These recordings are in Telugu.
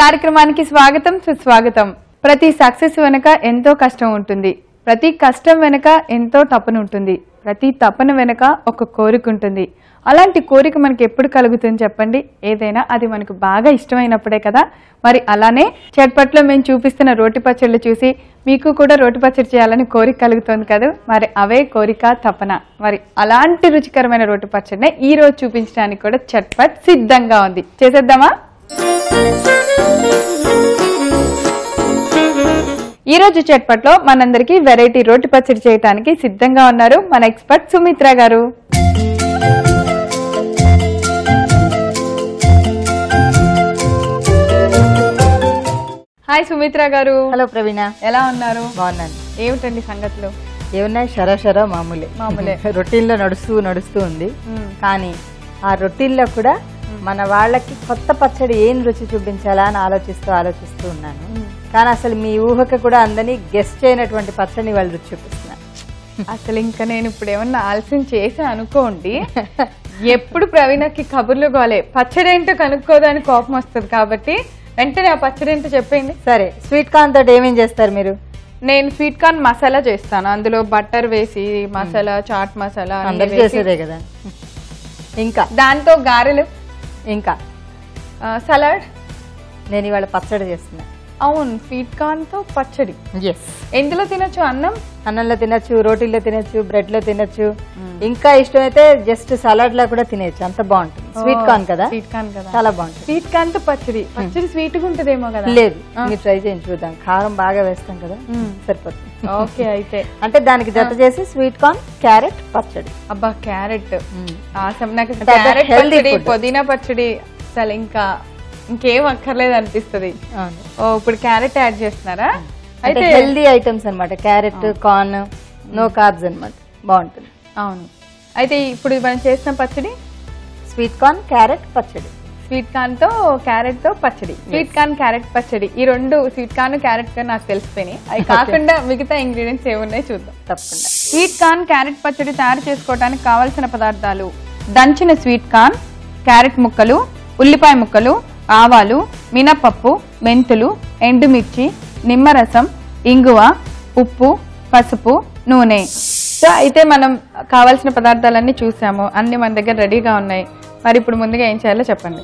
కార్యక్రమానికి స్వాగతం సుస్వాగతం ప్రతి సక్సెస్ వెనుక ఎంతో కష్టం ఉంటుంది ప్రతి కష్టం వెనుక ఎంతో తపన ఉంటుంది ప్రతి తపన వెనుక ఒక కోరిక ఉంటుంది అలాంటి కోరిక మనకి ఎప్పుడు కలుగుతుంది చెప్పండి ఏదైనా అది మనకు బాగా ఇష్టమైనప్పుడే కదా మరి అలానే చట్పట్లో మేము చూపిస్తున్న రోటి పచ్చళ్ళు చూసి మీకు కూడా రోటి పచ్చడి చేయాలని కోరిక కలుగుతుంది కదా మరి అవే కోరిక తపన మరి అలాంటి రుచికరమైన రోటి పచ్చడినే ఈ రోజు చూపించడానికి కూడా చట్పట్ సిద్ధంగా ఉంది చేసేద్దామా ఈ రోజు చట్పట్లో మనందరికీ వెరైటీ రోటి పచ్చడి చేయడానికి సిద్ధంగా ఉన్నారు మన ఎక్స్పర్ట్ సుమిత్ర గారు హాయ్ సుమిత్ర గారు హలో ప్రవీణ ఎలా ఉన్నారు బాగున్నాను ఏమిటండి సంగతులు ఏమున్నాయి షరా షరా మామూలే మామూలే. రొటీన్లో నడుస్తూ నడుస్తూ ఉంది మ్మ్. కానీ ఆ రొటీన్లో కూడా మన వాళ్ళకి కొత్త పచ్చడి ఏం రుచి చూపించాలా అని ఆలోచిస్తూ ఆలోచిస్తూ ఉన్నాను కానీ అసలు మీ ఊహకు కూడా అందని గెస్ట్ చేయనటువంటి పచ్చడిని వాళ్ళు రుచి చూపిస్తున్నారు అసలు ఇంకా నేను ఇప్పుడు ఏమన్నా ఆలస్యం చేసి అనుకోండి ఎప్పుడు ప్రవీణకి కబుర్లు గోలే పచ్చడి ఏంటో కనుక్కోదని కోపం వస్తుంది కాబట్టి వెంటనే ఆ పచ్చడి ఏంటో చెప్పండి సరే స్వీట్ కార్న్ తోటి ఏమేం చేస్తారు మీరు నేను స్వీట్ కార్న్ మసాలా చేస్తాను అందులో బటర్ వేసి మసాలా చాట్ మసాలా అన్ని అందరు వేసి. చేసేదే కదా ఇంకా దాంతో గారెలు ఇంకా ఆ, సలాడ్ నేను ఇవాళ పచ్చడి చేస్తున్నా అవును స్వీట్ కార్న్ తో పచ్చడి ఎస్ ఎందులో తినొచ్చు అన్నం అన్నంలో తినొచ్చు రోటీల్లో తినొచ్చు బ్రెడ్ లో తినొచ్చు ఇంకా ఇష్టమైతే జస్ట్ సలాడ్ లా కూడా తినేయచ్చు అంత బాగుంటుంది స్వీట్ కార్న్ కదా స్వీట్ కార్న్ కదా చాలా బాగుంటుంది స్వీట్ కార్న్ తో పచ్చడి పచ్చడి స్వీట్ గా ఉంటదేమో కదా లేదు మీరు ట్రై చేయండి చూద్దాం కారం బాగా వేస్తాం కదా సరిపోతుంది ఓకే అయితే అంటే దానికి జత చేసి స్వీట్ కార్న్ క్యారెట్ పచ్చడి అబ్బా క్యారెట్ ఆసం నాకు అంటే అది క్యారెట్ healthy పచ్చడి food. పుదీనా పచ్చడి అసలు ఇంకా ఇంకేం అక్కర్లేదు అనిపిస్తుంది అవును ఓ ఇప్పుడు క్యారెట్ యాడ్ చేస్తున్నారా అంటే అయితే హెల్దీ ఐటమ్స్ అన్నమాట క్యారెట్ కార్న్ నో కార్బ్స్ అన్నమాట బాగుంటుంది అవును అయితే ఇప్పుడు మనం చేసిన పచ్చడి స్వీట్ కార్న్ క్యారెట్ పచ్చడి స్వీట్ కార్న్ తో క్యారెట్ తో పచ్చడి స్వీట్ కార్న్ క్యారెట్ పచ్చడి ఈ రెండు స్వీట్ కార్న్ క్యారెట్ గా నాకు తెలిసిపోయినాయి అవి కాకుండా మిగతా ఇంగ్రీడియంట్స్ ఏమున్నాయి చూద్దాం తప్పకుండా స్వీట్ కార్న్ క్యారెట్ పచ్చడి తయారు చేసుకోవడానికి కావలసిన పదార్థాలు దంచిన స్వీట్ కార్న్ క్యారెట్ ముక్కలు ఉల్లిపాయ ముక్కలు ఆవాలు మినపప్పు మెంతులు ఎండుమిర్చి నిమ్మరసం ఇంగువ ఉప్పు పసుపు నూనె సో అయితే మనం కావాల్సిన పదార్థాలన్నీ చూసాము అన్ని మన దగ్గర రెడీగా ఉన్నాయి మరి ఇప్పుడు ముందుగా ఏం చేయాలో చెప్పండి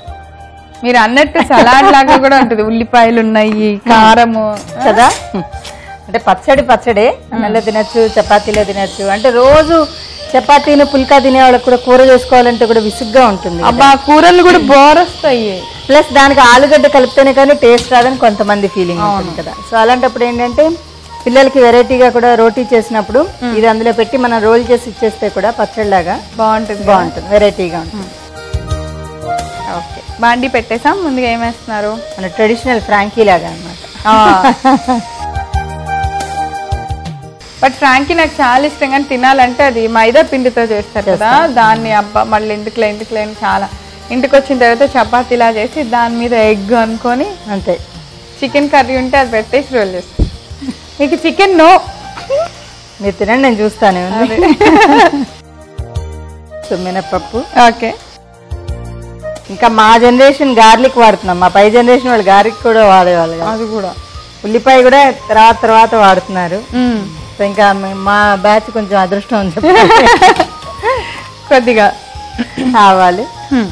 మీరు అన్నట్టు సలాడ్ లాగా కూడా ఉంటుంది ఉల్లిపాయలు ఉన్నాయి కారము కదా అంటే పచ్చడి పచ్చడే అన్నంలో తినచ్చు చపాతీలో తినచ్చు అంటే రోజు చపాతీని పుల్కా తినే వాళ్ళకి కూడా కూర చేసుకోవాలంటే కూడా విసుగ్గా ఉంటుంది అబ్బా కూరలు కూడా బోర్ వస్తాయి ప్లస్ దానికి ఆలుగడ్డ కలిపితేనే కానీ టేస్ట్ రాదని కొంతమంది ఫీలింగ్ ఉంటుంది కదా సో అలాంటప్పుడు ఏంటంటే పిల్లలకి వెరైటీగా కూడా రోటీ చేసినప్పుడు ఇది అందులో పెట్టి మనం రోల్ చేసి ఇచ్చేస్తే కూడా పచ్చడిలాగా బాగుంటుంది బాగుంటుంది వెరైటీగా ఉంటుంది ఓకే బాండి పెట్టేసాం ముందుగా ఏం వేస్తున్నారు మన ట్రెడిషనల్ ఫ్రాంకీ లాగా అనమాట బట్ ఫ్రాంకీ నాకు చాలా ఇష్టం కానీ తినాలంటే అది మైదా పిండితో చేస్తారు కదా దాన్ని అబ్బా మళ్ళీ ఎందుకులే ఎందుకులే అని చాలా ఇంటికి వచ్చిన తర్వాత చపాతీలా చేసి దాని మీద ఎగ్ అనుకొని అంతే చికెన్ కర్రీ ఉంటే అది పెట్టేసి రోల్ చేస్తాం మీకు చికెన్ నో మీరు తినండి నేను చూస్తాను సో మినపప్పు ఓకే ఇంకా మా జనరేషన్ గార్లిక్ వాడుతున్నాం మా పై జనరేషన్ వాళ్ళు గార్లిక్ కూడా వాడేవాళ్ళు కాదు. అది కూడా ఉల్లిపాయ కూడా తర్వాత తర్వాత వాడుతున్నారు సో ఇంకా మే- మా బ్యాచ్ కొంచెం అదృష్టం అని చెప్పి కొద్దిగా కావాలి Hmm.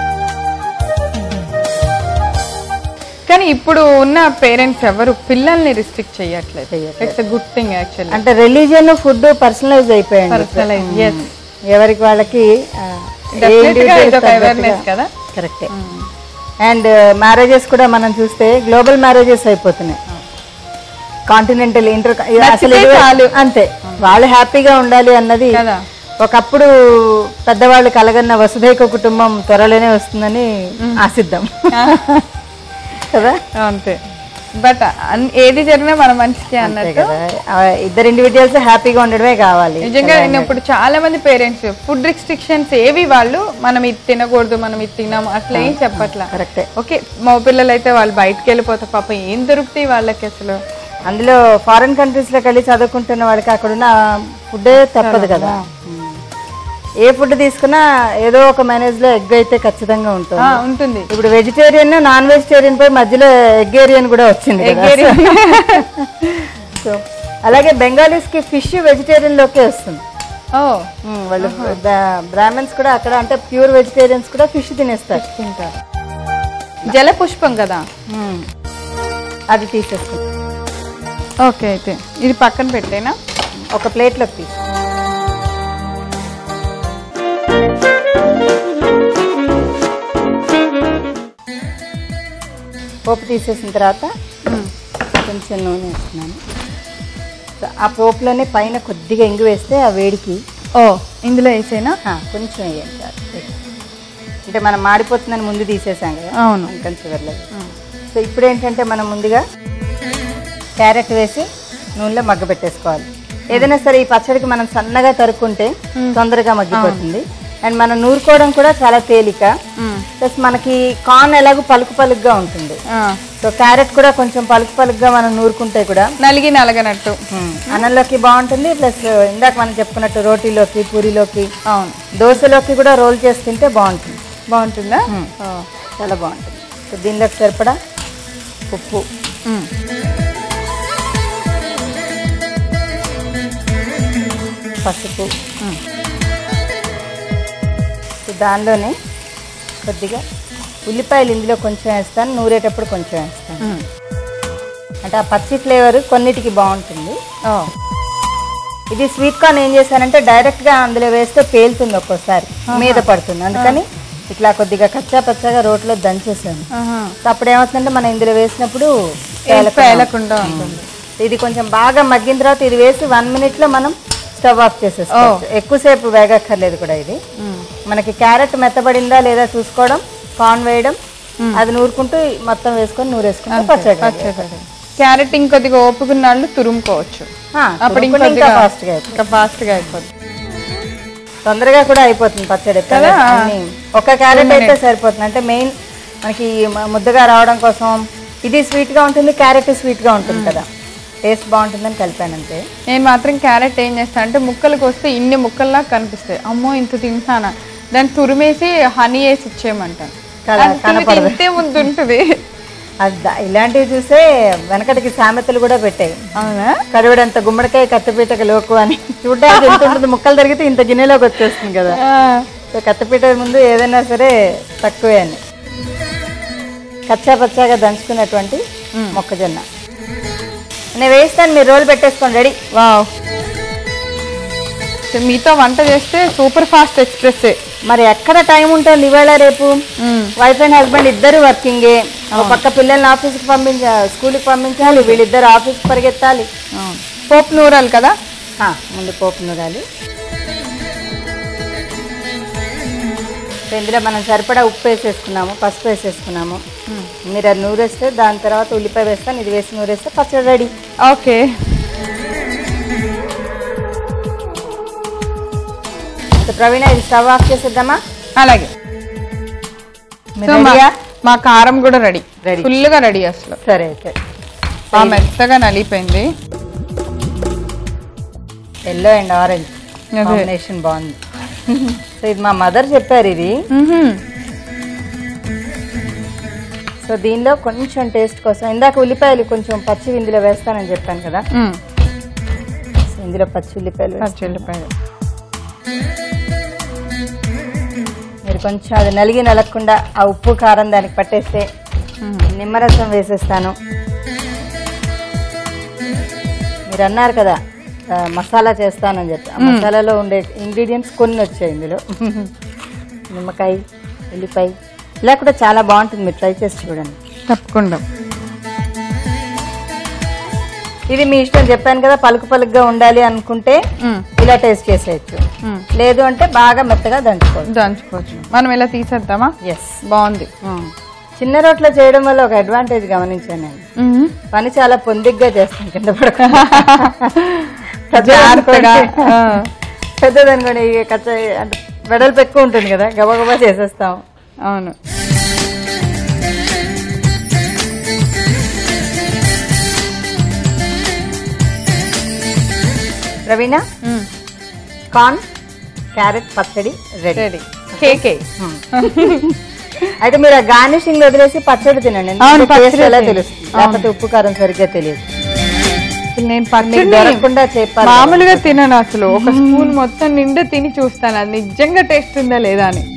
కానీ ఇప్పుడు ఉన్న పేరెంట్స్ ఎవరు పిల్లల్ని రిస్ట్రిక్ట్ చేయట్లేదు చెయ్యట్లేదు. ఇట్స్ గుడ్ థింగ్ యాక్చువల్లీ అంటే రిలీజియన్ ఫుడ్ పర్సనలైజ్ అయిపోయింది పర్సనలైజ్ ఎస్ ఎవరికి వాళ్ళకి Definitely గా ఇదొక awareness కదా? కరెక్టే అండ్ మ్యారేజెస్ కూడా మనం చూస్తే గ్లోబల్ మ్యారేజెస్ అయిపోతున్నాయి కాంటినెంటల్ ఇంటర్ అసలు నచ్చితే ఇది- చాలు. అంతే వాళ్ళు హ్యాపీగా ఉండాలి అన్నది కదా ఒకప్పుడు పెద్దవాళ్ళు కలగన్న వసుధైక కుటుంబం త్వరలోనే వస్తుందని ఆశిద్దాం కదా అంతే బట్ ఏది జరిగినా మన మనిషికి అంతే అన్నట్టు కదా ఆ ఇద్దరు ఇండివిజువల్స్ హ్యాపీగా ఉండడమే కావాలి నిజంగా నేను ఇప్పుడు చాలా మంది పేరెంట్స్ ఫుడ్ రిస్ట్రిక్షన్స్ ఏవి వాళ్ళు మనం ఇది తినకూడదు మనం ఇది తినాము అట్లా ఏం చెప్పట్లా కరెక్టే ఓకే మా పిల్లలు అయితే వాళ్ళు బయటకు వెళ్ళిపోతారు పాప ఏం దొరుకుతాయి వాళ్ళకి అసలు అందులో ఫారిన్ కంట్రీస్ లోకి వెళ్ళి చదువుకుంటున్న వాడికి అక్కడ ఉన్న ఫుడ్డే తప్పదు కదా ఏ ఫుడ్ తీసుకున్నా ఏదో ఒక మేనేజ్ లో ఎగ్ అయితే ఖచ్చితంగా ఉంటుంది ఆ, ఉంటుంది ఇప్పుడు వెజిటేరియన్ నాన్ వెజిటేరియన్ పై మధ్యలో ఎగ్గేరియన్ కూడా వచ్చింది కదా. Eggarian. సో అలాగే బెంగాలీస్ కి ఫిష్ వెజిటేరియన్ లోకే వస్తుంది ఓ ఉమ్, వాళ్ళు బ్రాహ్మణ్స్ కూడా అక్కడ అంటే ప్యూర్ వెజిటేరియన్స్ కూడా ఫిష్ తినేస్తారు తింటారు జల పుష్పం కదా ఉమ్. అది తీసేసుకుంటాం ఓకే అయితే ఇది పక్కన పెట్టేనా ఒక ప్లేట్లోకి తీసు పోపు తీసేసిన తర్వాత కొంచెం నూనె వేస్తున్నాను సో ఆ పోపులోనే పైన కొద్దిగా ఇంగు వేస్తే ఆ వేడికి ఓ ఇందులో వేసేనా ఆ, కొంచెం వేయండి చాలు. అంటే మనం మాడిపోతుందని ముందు తీసేసాం కదా అవును. కొంచెం వెళ్ళదు సో ఇప్పుడు ఏంటంటే మనం ముందుగా క్యారెట్ వేసి నూనెలో మగ్గ పెట్టేసుకోవాలి ఏదైనా సరే ఈ పచ్చడికి మనం సన్నగా తరుక్కుంటే తొందరగా మగ్గిపోతుంది అండ్ మనం నూరుకోవడం కూడా చాలా తేలిక మ్మ్. ప్లస్ మనకి కార్న్ ఎలాగో పలుకు పలుకుగా ఉంటుంది ఆ, సో క్యారెట్ కూడా కొంచెం పలుకు పలుకుగా మనం నూరుకుంటే కూడా నలిగి నలగనట్టు అన్నంలోకి బాగుంటుంది ప్లస్ ఇందాక మనం చెప్పుకున్నట్టు రోటీలోకి పూరిలోకి అవును దోశలోకి కూడా రోల్ చేసి తింటే బాగుంటుంది బాగుంటుందా మ్మ్. ఓ. చాలా బాగుంటుంది సో దీనిలోకి సరిపడా ఉప్పు మ్మ్. పసుపు సో దానిలోనే కొద్దిగా ఉల్లిపాయలు ఇందులో కొంచెం వేస్తాను నూరేటప్పుడు కొంచెం వేస్తాను మ్మ్. అంటే ఆ పచ్చి ఫ్లేవర్ కొన్నిటికి బాగుంటుంది ఓ ఇది స్వీట్ కార్న్ ఏం చేశానంటే డైరెక్ట్గా అందులో వేస్తే పేలుతుంది ఒక్కోసారి మీద పడుతుంది అందుకని ఇట్లా కొద్దిగా కచ్చా పచ్చగా రోట్లో దంచేసాను ఆహా. సో అప్పుడు ఏమవుతుందంటే మనం ఇందులో వేసినప్పుడు ఏం పేలకుండా పేలకుండా ఉంటుంది ఇది కొంచెం బాగా మగ్గిన తర్వాత ఇది వేసి వన్ మినిట్ లో మనం స్టవ్ ఆఫ్ చేసేసుకోవచ్చు ఎక్కువసేపు వేగక్కర్లేదు కూడా ఇది మ్మ్. మనకి క్యారెట్ మెత్తబడిందా లేదా చూసుకోవడం కార్న్ వేయడం అది నూరుకుంటూ మొత్తం వేసుకొని నూరేసుకుంటే పచ్చడి ready. పచ్చడి క్యారెట్ ఇంకొద్దిగా ఓపుకున్న వాళ్ళు తురుముకోవచ్చు ఆ, అప్పుడు తురుముకుంటే ఇంకా ఇంకొద్దిగా fast గా అయిపోతుంది. ఇంకా ఫాస్ట్ గా అయిపోద్ది తొందరగా కూడా అయిపోతుంది పచ్చడి కదా? అన్ని. ఒక క్యారెట్ అయితే సరిపోతుంది అంటే మెయిన్ మనకి మ- ముద్దగా రావడం కోసం ఇది స్వీట్ గా ఉంటుంది క్యారెట్ స్వీట్ గా ఉంటుంది కదా టేస్ట్ బాగుంటుందని కలిపాను అంతే నేను మాత్రం క్యారెట్ ఏం చేస్తాను అంటే ముక్కలకు వస్తే ఇన్ని ముక్కల్లా కనిపిస్తాయి అమ్మో ఇంత తింటానా దాన్ని తురిమేసి హనీ వేసి ఇచ్చేయమంటాను కదా, అది తిని కనపడదు. తింటే ముద్దు ఉంటుంది అది ద- ఇలాంటివి చూసే వెనకటికి సామెతలు కూడా పెట్టాయి అవునా కడివిడంత గుమ్మడికాయ కత్తిపీటకి లోకు అని చూడడానికి ఎంత ఉంటుంది ముక్కలు తరిగితే ఇంత గిన్నెలోకి వచ్చేస్తుంది కదా ఆ, సో కత్తిపీట ముందు ఏదైనా సరే తక్కువే అని కచ్చా పచ్చాగా దంచుకున్నటువంటి మొక్కజొన్న నేను వేస్తాను మీరు రోల్ పెట్టేసుకోండి రెడీ వావ్ సో మీతో వంట చేస్తే సూపర్ ఫాస్ట్ ఎక్స్ప్రెస్ మరి ఎక్కడ టైం ఉంటుంది ఇవాళ రేపు వైఫ్ అండ్ హస్బెండ్ ఇద్దరు వర్కింగే ఒక పక్క పిల్లల్ని ఆఫీస్కి పంపించాలి స్కూల్కి పంపించాలి వీళ్ళిద్దరు ఆఫీస్కి పరిగెత్తాలి పోపు నూరాలు కదా ఆ, ముందు పోపు నూరాలి సో ఇందులో మనం సరిపడా ఉప్పు వేసేసుకున్నాము పసుపు వేసేసుకున్నాము మీరు అది నూరేస్తే దాని తర్వాత ఉల్లిపాయ వేస్తాను ఇది వేసి నూరేస్తే పచ్చడి రెడీ ఓకే సో ప్రవీణ ఇది స్టవ్ ఆఫ్ చేసేద్దామా అలాగే మీరు సో మా- రెడీయా మా కారం కూడా రెడీ Ready. ఫుల్ గా రెడీ అసలు సరే అయితే ఆ మెత్తగా నలిగిపోయింది ఎల్లో అండ్ ఆరెంజ్ అదే. కాంబినేషన్ బాగుంది సో ఇది మా మదర్ చెప్పారు ఇది మ్మ్హ్మ్. సో దీనిలో కొంచెం టేస్ట్ కోసం ఇందాక ఉల్లిపాయలు కొంచెం పచ్చి ఇందులో వేస్తానని చెప్పాను కదా మ్మ్. సో ఇందులో పచ్చి ఉల్లిపాయలు వేస్తాను. పచ్చి ఉల్లిపాయలు మీరు కొంచెం అది నలిగి నలగకుండా ఆ ఉప్పు కారం దానికి పట్టేస్తే మ్మ్. నిమ్మరసం వేసేస్తాను మీరు అన్నారు కదా ఆ, మసాలా చేస్తానని చెప్పి ఆ మసాలాలో ఉండే ఇంగ్రీడియంట్స్ కొన్ని వచ్చాయి ఇందులో నిమ్మకాయ ఉల్లిపాయ ఇలా కూడా చాలా బాగుంటుంది మీరు ట్రై చేసి చూడండి తప్పకుండా ఇది మీ ఇష్టం చెప్పాను కదా పలుకు పలుకుగా ఉండాలి అనుకుంటే మ్మ్. ఇలా టేస్ట్ చేసేయచ్చు మ్మ్. లేదు అంటే బాగా మెత్తగా దంచుకోవచ్చు దంచుకోవచ్చు మనం ఇలా తీసేద్దామా ఎస్ బాగుంది చిన్న రోట్లో చేయడం వల్ల ఒక అడ్వాంటేజ్ గమనించాను నేను మ్మ్. పని చాలా పొందిగ్గా చేస్తాను కింద పడక జాగ్రత్తగా ఆ. పెద్దదనుకోండి ఇక కచ్చ అంటే వెడల్పు ఎక్కువ ఉంటుంది కదా గబగబా చేసేస్తాం అవును రవీణ మ్మ్. కార్న్ క్యారెట్ పచ్చడి రెడీ రెడీ కేకే అయితే మీరు గార్నిషింగ్ వదిలేసి పచ్చడి తినండి అవును, ఎందుకంటే taste పచ్చడి ఎలా తినండి. తెలుస్తుంది లేకపోతే ఉప్పు కారం సరిగ్గా తెలియదు అసలు నేను మీకు పచ్చడి దొరకకుండా చెప్పాలి మామూలుగా తినను అసలు ఒక స్పూన్ మొత్తం నిండా తిని చూస్తాను అది నిజంగా టేస్ట్ ఉందా లేదా అని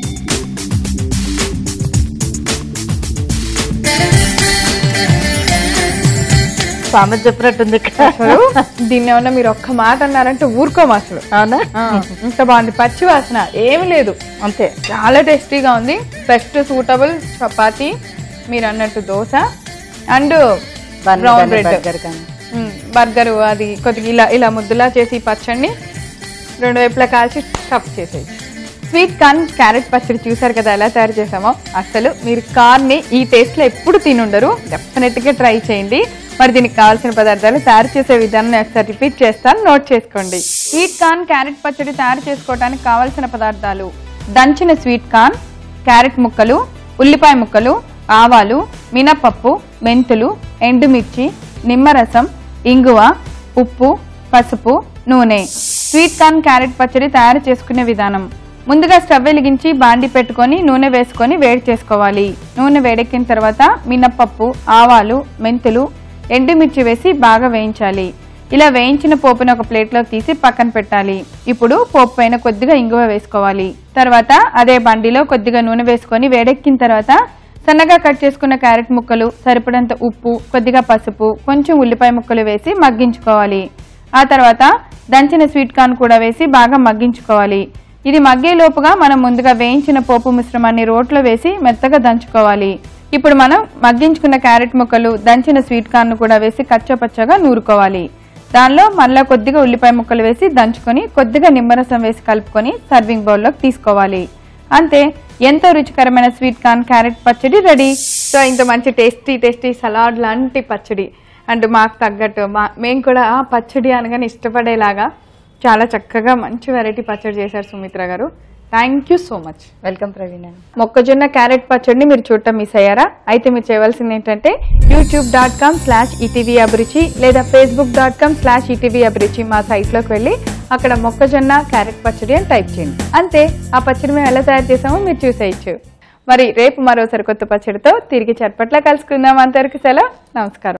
సామెత చెప్పినట్టుంది అసలు దీన్ని ఏమన్నా మీరు ఒక్క మాట అన్నారంటే ఊరుకోము అసలు అవునా ఆ, ఇంత బాగుంది పచ్చి వాసన ఏమి లేదు అంతే చాలా టేస్టీగా ఉంది బెస్ట్ సూటబుల్ చపాతి మీరు అన్నట్టు దోశ అండ్ బన్ బ్రౌన్ కానీ బ్రెడ్ బర్గర్ కానీ బర్గర్ అది కొద్దిగా ఇలా ఇలా ముద్దులా చేసి ఈ పచ్చడిని రెండు వైపులా కాల్చి స్టఫ్ చేసేయచ్చు స్వీట్ కార్న్ క్యారెట్ పచ్చడి చూసారు కదా ఎలా తయారు చేసామో అసలు మీరు కార్న్ని ఈ టేస్ట్లో ఎప్పుడు తినుండరు డెఫినెట్గా ట్రై చేయండి మరి దీనికి కావాల్సిన పదార్థాలు తయారు చేసే విధానం ఒకసారి రిపీట్ చేస్తాను నోట్ చేసుకోండి స్వీట్ కార్న్ క్యారెట్ పచ్చడి తయారు చేసుకోవడానికి కావాల్సిన పదార్థాలు దంచిన స్వీట్ కార్న్ క్యారెట్ ముక్కలు ఉల్లిపాయ ముక్కలు ఆవాలు మినపప్పు మెంతులు ఎండుమిర్చి నిమ్మరసం ఇంగువ ఉప్పు పసుపు నూనె స్వీట్ కార్న్ క్యారెట్ పచ్చడి తయారు చేసుకునే విధానం ముందుగా స్టవ్ వెలిగించి బాండి పెట్టుకొని నూనె వేసుకొని వేడి చేసుకోవాలి నూనె వేడెక్కిన తర్వాత మినప్పప్పు ఆవాలు మెంతులు ఎండుమిర్చి వేసి బాగా వేయించాలి ఇలా వేయించిన పోపుని ఒక ప్లేట్లో తీసి పక్కన పెట్టాలి ఇప్పుడు పోపు పైన కొద్దిగా ఇంగువ వేసుకోవాలి తర్వాత అదే బండిలో కొద్దిగా నూనె వేసుకొని వేడెక్కిన తర్వాత సన్నగా కట్ చేసుకున్న క్యారెట్ ముక్కలు సరిపడంత ఉప్పు కొద్దిగా పసుపు కొంచెం ఉల్లిపాయ ముక్కలు వేసి మగ్గించుకోవాలి ఆ తర్వాత దంచిన స్వీట్ కార్న్ కూడా వేసి బాగా మగ్గించుకోవాలి ఇది మగ్గే లోపుగా మనం ముందుగా వేయించిన పోపు మిశ్రమాన్ని రోట్లో వేసి మెత్తగా దంచుకోవాలి ఇప్పుడు మనం మగ్గించుకున్న క్యారెట్ ముక్కలు దంచిన స్వీట్ కార్న్ కూడా వేసి కచ్చపచ్చగా నూరుకోవాలి దానిలో మళ్ళా కొద్దిగా ఉల్లిపాయ ముక్కలు వేసి దంచుకొని కొద్దిగా నిమ్మరసం వేసి కలుపుకొని సర్వింగ్ బౌల్లోకి తీసుకోవాలి అంతే ఎంతో రుచికరమైన స్వీట్ కార్న్ క్యారెట్ పచ్చడి రెడీ సో ఇంత మంచి టేస్టీ టేస్టీ సలాడ్ లాంటి పచ్చడి అండ్ మాకు తగ్గట్టు మా మేము కూడా ఆ పచ్చడి అనగానే ఇష్టపడేలాగా చాలా చక్కగా మంచి వెరైటీ పచ్చడి చేశారు Sumitra garu thank you so much welcome Praveen మొక్కజొన్న క్యారెట్ పచ్చడిని మీరు చూడటం మిస్ అయ్యారా అయితే మీరు చేయవలసింది ఏంటంటే YouTube dot com slash ETV Abhiruchi లేదా Facebook dot com slash ETV Abhiruchi మా సైట్లోకి వెళ్ళి అక్కడ మొక్కజొన్న క్యారెట్ పచ్చడి అని టైప్ చేయండి అంతే ఆ పచ్చడి మేము ఎలా తయారు చేసామో మీరు చూసేయచ్చు మరి రేపు మరో సరికొత్త పచ్చడితో తిరిగి చట్పట్ల కలుసుకుందాం అంతవరకు సెలవు నమస్కారం